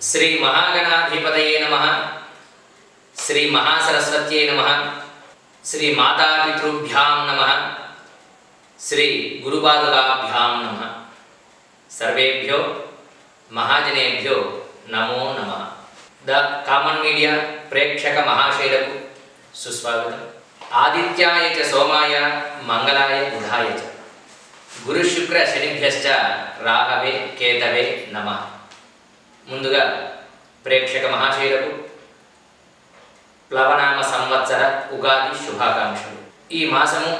శ్రీ మహాగణాధిపతయే నమ శ్రీ మహాసరస్వత్యై నమ శ్రీ మాతాపితృభ్యాం నమ శ్రీ గురుపాదుకాభ్యాం నమ సర్వేభ్యో మహాజనేభ్యో నమో నమ ద కామన్ మీడియా ప్రేక్షక మహాశైలకు సుస్వాగతం ఆదిత్యాయ చ సోమాయ మంగళాయ బుధాయ చ గురు శుక్ర శనిభ్యశ్చ రాహవే కేతవే నమ ముందుగా ప్రేక్షక మహాశైలకు ప్లవనామ సంవత్సర ఉగాది శుభాకాంక్షలు ఈ మాసము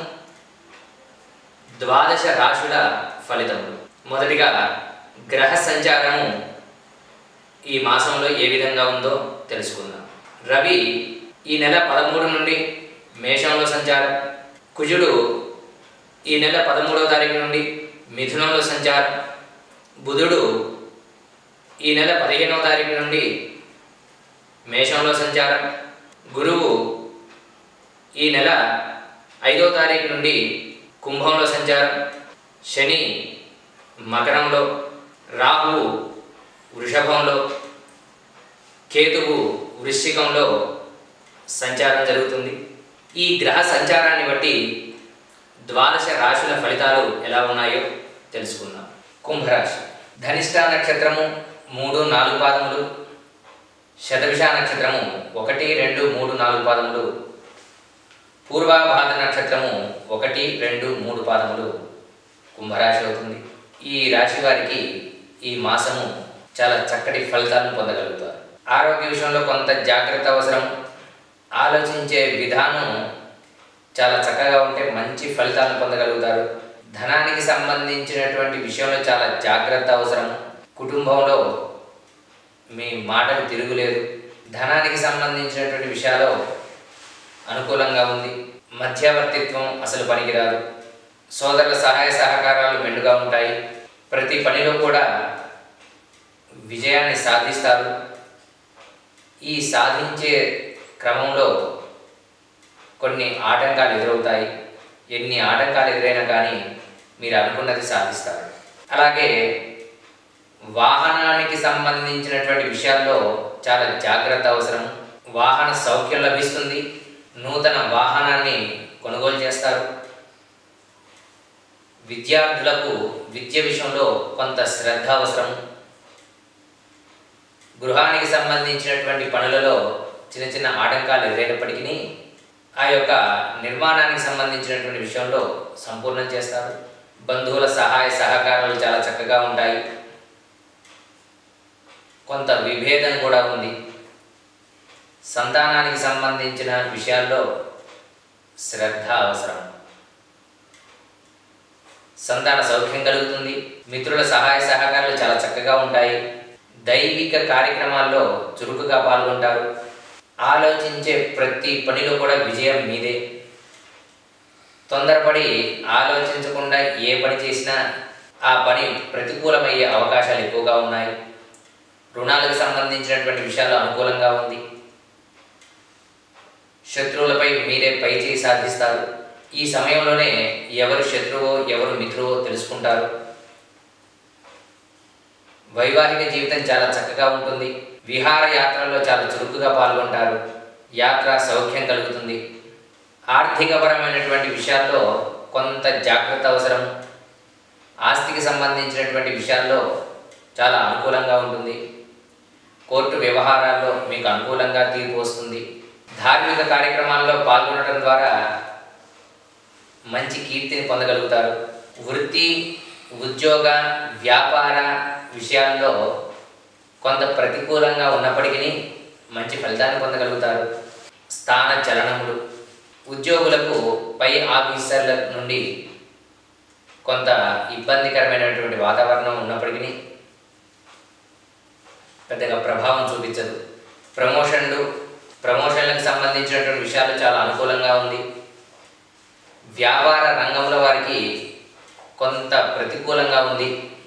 ద్వాదశ రాశుల ఫలితములు మొదటిగా గ్రహ సంచారము ఈ మాసంలో ఏ విధంగా ఉందో తెలుసుకుందాం రవి ఈ నెల పదమూడు నుండి మేషంలో సంచారం కుజుడు ఈ నెల పదమూడవ తారీఖు నుండి మిథునంలో సంచారం బుధుడు ఈ నెల పదిహేనవ తారీఖు నుండి మేషంలో సంచారం గురువు ఈ నెల ఐదో తారీఖు నుండి కుంభంలో సంచారం శని మకరంలో రాహువు వృషభంలో కేతువు వృశ్చికంలో సంచారం జరుగుతుంది ఈ గ్రహ సంచారాన్ని బట్టి ద్వాదశ రాశుల ఫలితాలు ఎలా ఉన్నాయో తెలుసుకుందాం కుంభరాశి ధనిష్ట నక్షత్రము మూడు నాలుగు పాదములు శతభిష నక్షత్రము ఒకటి రెండు మూడు నాలుగు పాదములు పూర్వాభాద్ర నక్షత్రము ఒకటి రెండు మూడు పాదములు కుంభరాశి అవుతుంది ఈ రాశి వారికి ఈ మాసము చాలా చక్కటి ఫలితాలను పొందగలుగుతారు ఆరోగ్య విషయంలో కొంత జాగ్రత్త అవసరం ఆలోచించే విధానం చాలా చక్కగా ఉంటే మంచి ఫలితాలను పొందగలుగుతారు ధనానికి సంబంధించినటువంటి విషయంలో చాలా జాగ్రత్త అవసరం కుటుంబంలో మీ మాటకు తిరుగులేదు ధనానికి సంబంధించినటువంటి విషయాలు అనుకూలంగా ఉంది మధ్యవర్తిత్వం అసలు పనికిరాదు సోదరుల సహాయ సహకారాలు మెండుగా ఉంటాయి ప్రతి పనిలో కూడా విజయాన్ని సాధిస్తారు ఈ సాధించే క్రమంలో కొన్ని ఆటంకాలు ఎదురవుతాయి ఎన్ని ఆటంకాలు ఎదురైనా కానీ మీరు అనుకున్నది సాధిస్తారు అలాగే వాహనానికి సంబంధించినటువంటి విషయాల్లో చాలా జాగ్రత్త అవసరం వాహన సౌఖ్యం లభిస్తుంది నూతన వాహనాన్ని కొనుగోలు చేస్తారు విద్యార్థులకు విద్య విషయంలో కొంత శ్రద్ధ అవసరం గృహానికి సంబంధించినటువంటి పనులలో చిన్న చిన్న ఆటంకాలు ఎదురైనప్పటికీ ఆ యొక్క నిర్మాణానికి సంబంధించినటువంటి విషయంలో సంపూర్ణం చేస్తారు బంధువుల సహాయ సహకారాలు చాలా చక్కగా ఉంటాయి కొంత విభేదం కూడా ఉంది సంతానానికి సంబంధించిన విషయాల్లో శ్రద్ధ అవసరం సంతాన సౌఖ్యం కలుగుతుంది మిత్రుల సహాయ సహకారాలు చాలా చక్కగా ఉంటాయి దైవిక కార్యక్రమాల్లో చురుకుగా పాల్గొంటారు ఆలోచించే ప్రతి పనిలో కూడా విజయం మీదే తొందరపడి ఆలోచించకుండా ఏ పని చేసినా ఆ పని ప్రతికూలమయ్యే అవకాశాలు ఎక్కువగా ఉన్నాయి రుణాలకు సంబంధించినటువంటి విషయాలు అనుకూలంగా ఉంది శత్రువులపై మీరే పై చేయి సాధిస్తారు ఈ సమయంలోనే ఎవరు శత్రువో ఎవరు మిత్రువో తెలుసుకుంటారు వైవాహిక జీవితం చాలా చక్కగా ఉంటుంది విహార యాత్రల్లో చాలా చురుకుగా పాల్గొంటారు యాత్ర సౌఖ్యం కలుగుతుంది ఆర్థికపరమైనటువంటి విషయాల్లో కొంత జాగ్రత్త అవసరం ఆస్తికి సంబంధించినటువంటి విషయాల్లో చాలా అనుకూలంగా ఉంటుంది కోర్టు వ్యవహారాల్లో మీకు అనుకూలంగా తీర్పు వస్తుంది ధార్మిక కార్యక్రమాల్లో పాల్గొనడం ద్వారా మంచి కీర్తిని పొందగలుగుతారు వృత్తి ఉద్యోగ వ్యాపార విషయాల్లో కొంత ప్రతికూలంగా ఉన్నప్పటికీ మంచి ఫలితాన్ని పొందగలుగుతారు స్థాన చలనములు ఉద్యోగులకు పై ఆఫీసర్ల నుండి కొంత ఇబ్బందికరమైనటువంటి వాతావరణం ఉన్నప్పటికీ పెద్దగా ప్రభావం చూపించదు ప్రమోషన్లు ప్రమోషన్లకు సంబంధించినటువంటి విషయాలు చాలా అనుకూలంగా ఉంది వ్యాపార రంగంలో వారికి కొంత ప్రతికూలంగా ఉంది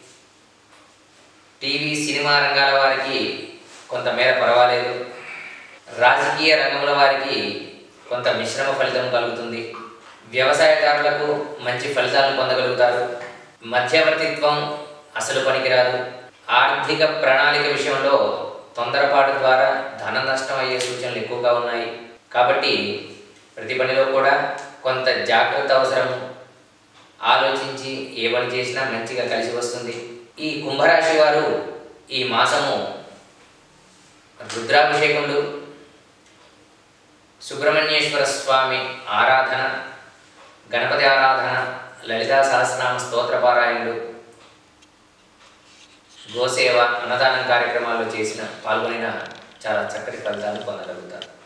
టీవీ సినిమా రంగాల వారికి కొంతమేర పర్వాలేదు రాజకీయ రంగంలో వారికి కొంత మిశ్రమ ఫలితం కలుగుతుంది వ్యవసాయదారులకు మంచి ఫలితాలను పొందగలుగుతారు మధ్యవర్తిత్వం అసలు పనికిరాదు ఆర్థిక ప్రణాళిక విషయంలో తొందరపాటు ద్వారా ధన నష్టం అయ్యే సూచనలు ఎక్కువగా ఉన్నాయి కాబట్టి ప్రతి పనిలో కూడా కొంత జాగ్రత్త అవసరము ఆలోచించి ఏ పని చేసినా మంచిగా కలిసి వస్తుంది ఈ కుంభరాశి వారు ఈ మాసము రుద్రాభిషేకములు సుబ్రహ్మణ్యేశ్వర స్వామి ఆరాధన గణపతి ఆరాధన లలితా సహస్రనామ స్తోత్ర పారాయణలు గోసేవ అన్నదానం కార్యక్రమాల్లో చేసిన పాల్గొనిన చాలా చక్కటి ఫలితాలు పొందగలుగుతారు